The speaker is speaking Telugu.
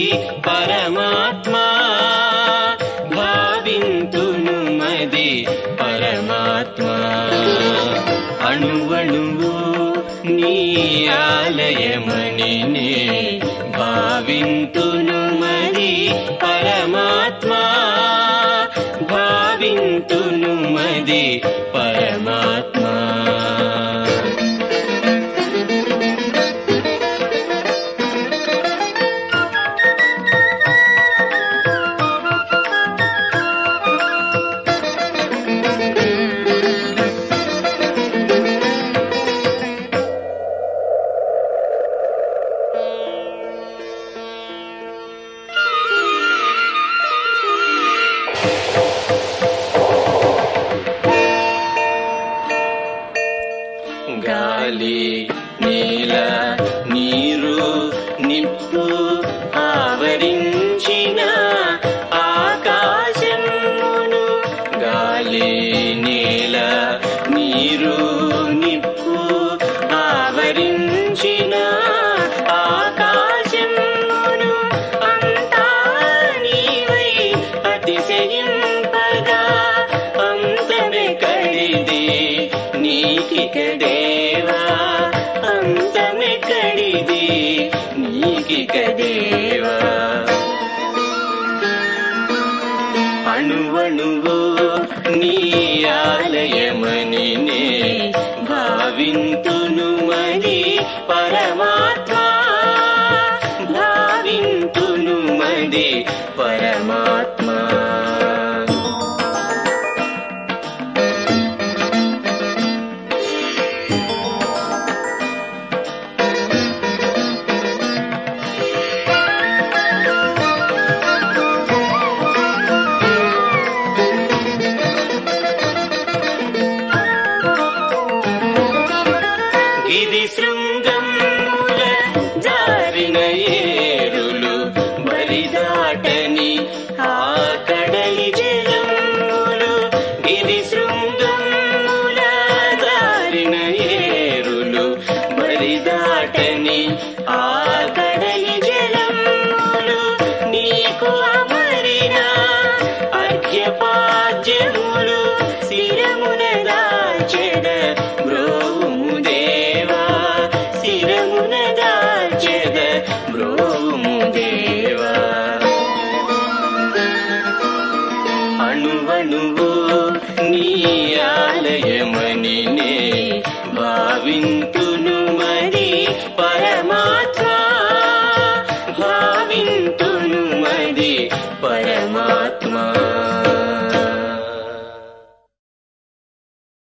పరమాత్మా భావింతును మది పరమాత్మా అణువణువు నీ ఆలయమని నే భావింతును మది పరమాత్మా భావింతును మది పరమాత్మా గాలి నీల నీరు నిప్పు ఆవరించిన ఆకాశమును గాలి నీల నీరు నిప్పు ఆవరించిన ఆకాశమును అంతా నీవై అతిశయింపగా అంతమే కడిది నీకిక దేవా అంతమే కడిది నీకిక దేవా అణువణువు నీ ఆలయమని నే భావింతును మరి పరమాత్మా భావింతును మరి పరమాత్మా గిరి శృంగముల జారిన ఏరులు బరిదాటని ఆ కడలి జలములు గిరి శృంగముల జారిన ఏరులు బరిదాటని ఆ కడలి జలములు నీకు అమరిన అర్ఘ్యపాద్యములు శిరమున దాచెద బ్రోము దేవా శిరమున దాచెద బ్రోము దేవా అణువణువు నీ ఆలయమని నే భావింతు